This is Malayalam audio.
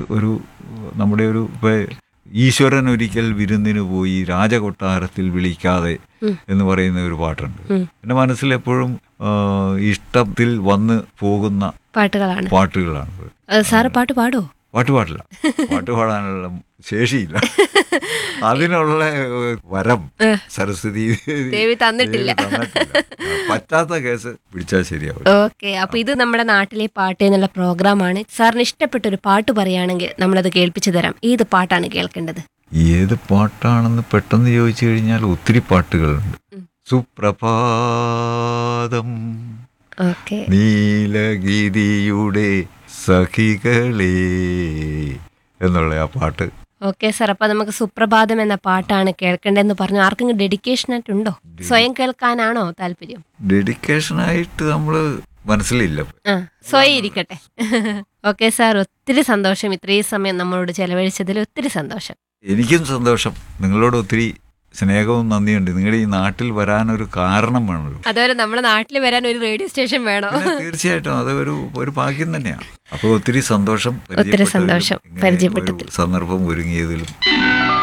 ഒരു നമ്മുടെ ഒരു ഇപ്പൊ ഈശ്വരൻ ഒരിക്കൽ വിരുന്നിന് പോയി രാജകൊട്ടാരത്തിൽ വിളിക്കാതെ എന്ന് പറയുന്ന ഒരു പാട്ടുണ്ട് എൻ്റെ മനസ്സിൽ എപ്പോഴും ആ, ഇഷ്ടത്തിൽ വന്ന് പോകുന്ന പാട്ടുകളാണ് പാട്ടുകളാണ് ഏ, സാറ് പാട്ട് പാടുമോ പാട്ട് പാടില്ല പാട്ട് പാടാനുള്ള ശേഷിയില്ല അതിനുള്ള ഏഹ്, വരം സരസ്വതി ദേവി തന്നിട്ടില്ല. ദേവി തന്നിട്ടില്ല. പറ്റാത്ത കേസ് പിടിച്ചാൽ ശരിയാവും ഓക്കെ അപ്പൊ ഇത് നമ്മുടെ നാട്ടിലെ പാട്ട് എന്നുള്ള പ്രോഗ്രാമാണ് സാറിന് ഇഷ്ടപ്പെട്ട ഒരു പാട്ട് പറയുകയാണെങ്കിൽ നമ്മളത് കേൾപ്പിച്ചു തരാം ഏത് പാട്ടാണ് കേൾക്കേണ്ടത് ഏത് പാട്ടാണെന്ന് പെട്ടെന്ന് ചോദിച്ചു കഴിഞ്ഞാൽ ഒത്തിരി പാട്ടുകളുണ്ട് സുപ്രഭാതം ഓക്കെ നീലഗിരിയുടെ സഖികളേ എന്നുള്ള ആ പാട്ട് ഓക്കെ സാർ അപ്പൊ നമുക്ക് സുപ്രഭാതം എന്ന പാട്ടാണ് കേൾക്കേണ്ടതെന്ന് പറഞ്ഞു ആർക്കെങ്കിലും ഡെഡിക്കേഷൻ ആയിട്ടുണ്ടോ സ്വയം കേൾക്കാനാണോ താല്പര്യം ഡെഡിക്കേഷനായിട്ട് നമ്മൾ മനസ്സിലില്ല ആ സ്വയം ഇരിക്കട്ടെ ഓക്കെ സാർ ഒത്തിരി സന്തോഷം ഇത്രയും സമയം നമ്മളോട് ചെലവഴിച്ചതിൽ ഒത്തിരി സന്തോഷം എനിക്കും സന്തോഷം നിങ്ങളോട് ഒത്തിരി സ്നേഹവും നന്ദിയുണ്ട് നിങ്ങളുടെ ഈ നാട്ടിൽ വരാനൊരു കാരണം വേണമല്ലോ അതുപോലെ നമ്മുടെ നാട്ടിൽ വരാൻ ഒരു റേഡിയോ സ്റ്റേഷൻ വേണോ പിന്നെ തീർച്ചയായിട്ടും അത് ഒരു ഒരു ഭാഗ്യം തന്നെയാണ് അപ്പോൾ ഒത്തിരി സന്തോഷം ഒത്തിരി സന്തോഷം പരിചയപ്പെട്ടതിലും ഇങ്ങനെ ഒരു പരിചയപ്പെട്ടതിൽ. സന്ദർഭം ഒരുങ്ങിയതിലും